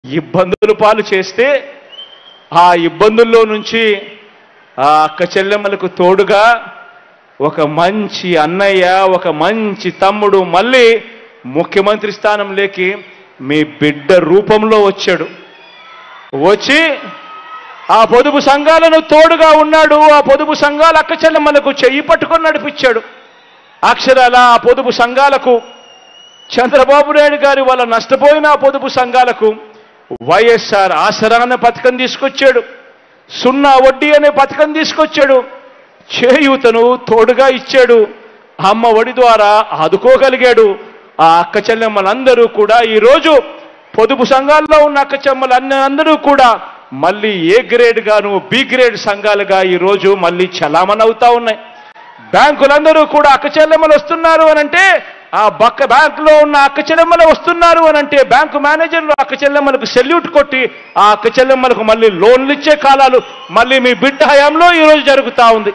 ఇబ్బందులు పాలు చేస్తే ఆ ఇబ్బందుల్లో నుంచి ఆ అక్క చెల్లెమ్మలకు తోడుగా ఒక మంచి అన్నయ్య ఒక మంచి తమ్ముడు మళ్ళీ ముఖ్యమంత్రి స్థానంలోకి మీ బిడ్డ రూపంలో వచ్చాడు వచ్చి ఆ పొదుపు సంఘాలను తోడుగా ఉన్నాడు ఆ పొదుపు సంఘాల అక్క చెల్లెమ్మలకు చెయ్యి పట్టుకొని నడిపించాడు అక్షరాల ఆ పొదుపు సంఘాలకు చంద్రబాబు నాయుడు గారి వల్ల నష్టపోయిన ఆ పొదుపు సంఘాలకు వైఎస్ఆర్ ఆసరా అనే పథకం తీసుకొచ్చాడు సున్నా వడ్డీ అనే పథకం తీసుకొచ్చాడు చేయూతను తోడుగా ఇచ్చాడు అమ్మ ఒడి ద్వారా ఆదుకోగలిగాడు ఆ అక్క చెల్లెమ్మలందరూ కూడా ఈరోజు పొదుపు సంఘాల్లో ఉన్న అక్క చెల్లెమ్మలు అందరూ కూడా మళ్ళీ ఏ గ్రేడ్ గాను బి గ్రేడ్ సంఘాలుగా ఈరోజు మళ్ళీ చలామణి అవుతా ఉన్నాయి బ్యాంకులందరూ కూడా అక్క చెల్లెమ్మలు వస్తున్నారు అని అంటే ఆ బక్క బ్యాంకులో ఉన్న అక్క చెల్లెమ్మలు వస్తున్నారు అని అంటే బ్యాంకు మేనేజర్లు అక్క చెల్లెమ్మలకు సెల్యూట్ కొట్టి ఆ అక్క చెల్లెమ్మలకు మళ్ళీ లోన్లు ఇచ్చే కాలాలు మళ్ళీ మీ బిడ్డ హయాంలో ఈరోజు జరుగుతూ ఉంది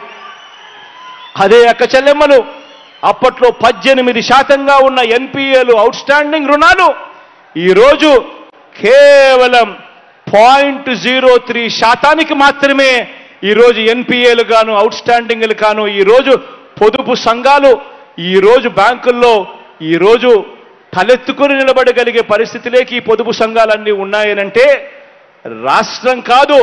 అదే అక్క చెల్లెమ్మలు అప్పట్లో పద్దెనిమిది శాతంగా ఉన్న ఎన్పిఏలు అవుట్ స్టాండింగ్ రుణాలు ఈరోజు కేవలం పాయింట్ జీరో త్రీ శాతానికి మాత్రమే ఈరోజు ఎన్పిఏలు గాను అవుట్ స్టాండింగ్లు గాను ఈరోజు పొదుపు సంఘాలు ఈరోజు బ్యాంకుల్లో ఈరోజు తలెత్తుకుని నిలబడగలిగే పరిస్థితిలోకి ఈ పొదుపు సంఘాలన్నీ ఉన్నాయనంటే రాష్ట్రం కాదు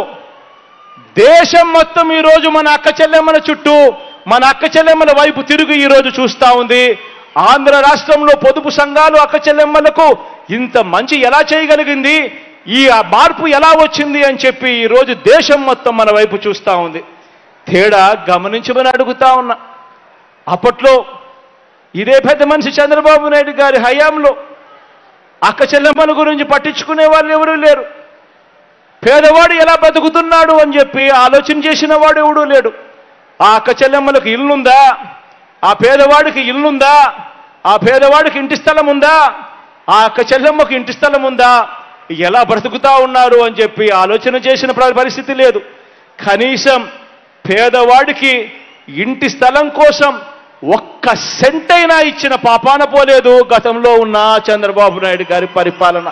దేశం మొత్తం ఈరోజు మన అక్క చెల్లెమ్మల చుట్టూ మన అక్క చెల్లెమ్మల వైపు తిరిగి ఈరోజు చూస్తా ఉంది ఆంధ్ర రాష్ట్రంలో పొదుపు సంఘాలు అక్క చెల్లెమ్మలకు ఇంత మంచి ఎలా చేయగలిగింది ఈ ఆ మార్పు ఎలా వచ్చింది అని చెప్పి ఈరోజు దేశం మొత్తం మన వైపు చూస్తా ఉంది తేడా గమనించమని అడుగుతా ఉన్నా అప్పట్లో ఇదే పెద్ద మనిషి చంద్రబాబు నాయుడు గారి హయాంలో అక్క చెల్లెమ్మల గురించి పట్టించుకునే వాళ్ళు ఎవరూ లేరు పేదవాడు ఎలా బతుకుతున్నాడు అని చెప్పి ఆలోచన చేసిన వాడు ఎవడూ లేడు ఆ అక్క చెల్లెమ్మలకు ఇల్లుందా ఆ పేదవాడికి ఇల్లుందా ఆ పేదవాడికి ఇంటి స్థలం ఉందా ఆ అక్క చెల్లెమ్మకు ఇంటి స్థలం ఉందా ఎలా బ్రతుకుతా ఉన్నారు అని చెప్పి ఆలోచన చేసిన ప్ర- పరిస్థితి లేదు కనీసం పేదవాడికి ఇంటి స్థలం కోసం ఒక్క సెంటైనా ఇచ్చిన పాపాన పోలేదు గతంలో ఉన్న చంద్రబాబు నాయుడు గారి పరిపాలన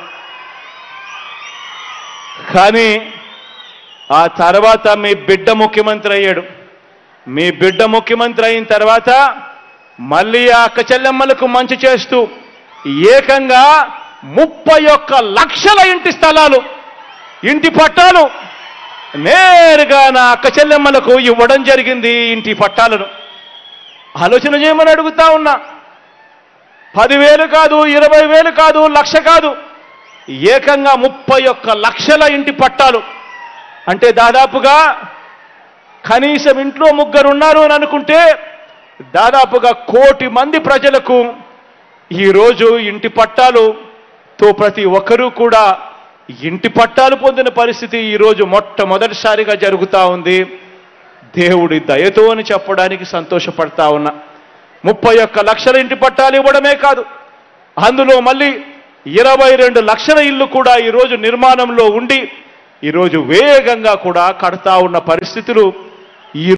కానీ ఆ తర్వాత మీ బిడ్డ ముఖ్యమంత్రి అయ్యాడు మీ బిడ్డ ముఖ్యమంత్రి అయిన తర్వాత మళ్ళీ ఆ అక్క చెల్లెమ్మలకు మంచి చేస్తూ ఏకంగా ముప్పై ఒక్క లక్షల ఇంటి స్థలాలు ఇంటి పట్టాలు నేరుగా నా అక్క చెల్లెమ్మలకు ఇవ్వడం జరిగింది ఇంటి పట్టాలను ఆలోచన చేయమని అడుగుతా ఉన్నా పదివేలు కాదు ఇరవై వేలు కాదు లక్ష కాదు ఏకంగా ముప్పై ఒక్క లక్షల ఇంటి పట్టాలు అంటే దాదాపుగా కనీసం ఇంట్లో ముగ్గురు ఉన్నారు అని అనుకుంటే దాదాపుగా కోటి మంది ప్రజలకు ఈరోజు ఇంటి పట్టాలుతో ప్రతి ఒక్కరూ కూడా ఇంటి పట్టాలు పొందిన పరిస్థితి ఈరోజు మొట్టమొదటిసారిగా జరుగుతూ ఉంది దేవుడి దయతో అని చెప్పడానికి సంతోషపడతా ఉన్నా ముప్పై ఒక్క లక్షల ఇంటి పట్టాలు ఇవ్వడమే కాదు అందులో మళ్ళీ ఇరవై రెండు లక్షల ఇల్లు కూడా ఈరోజు నిర్మాణంలో ఉండి ఈరోజు వేగంగా కూడా కడతా ఉన్న పరిస్థితులు ఈ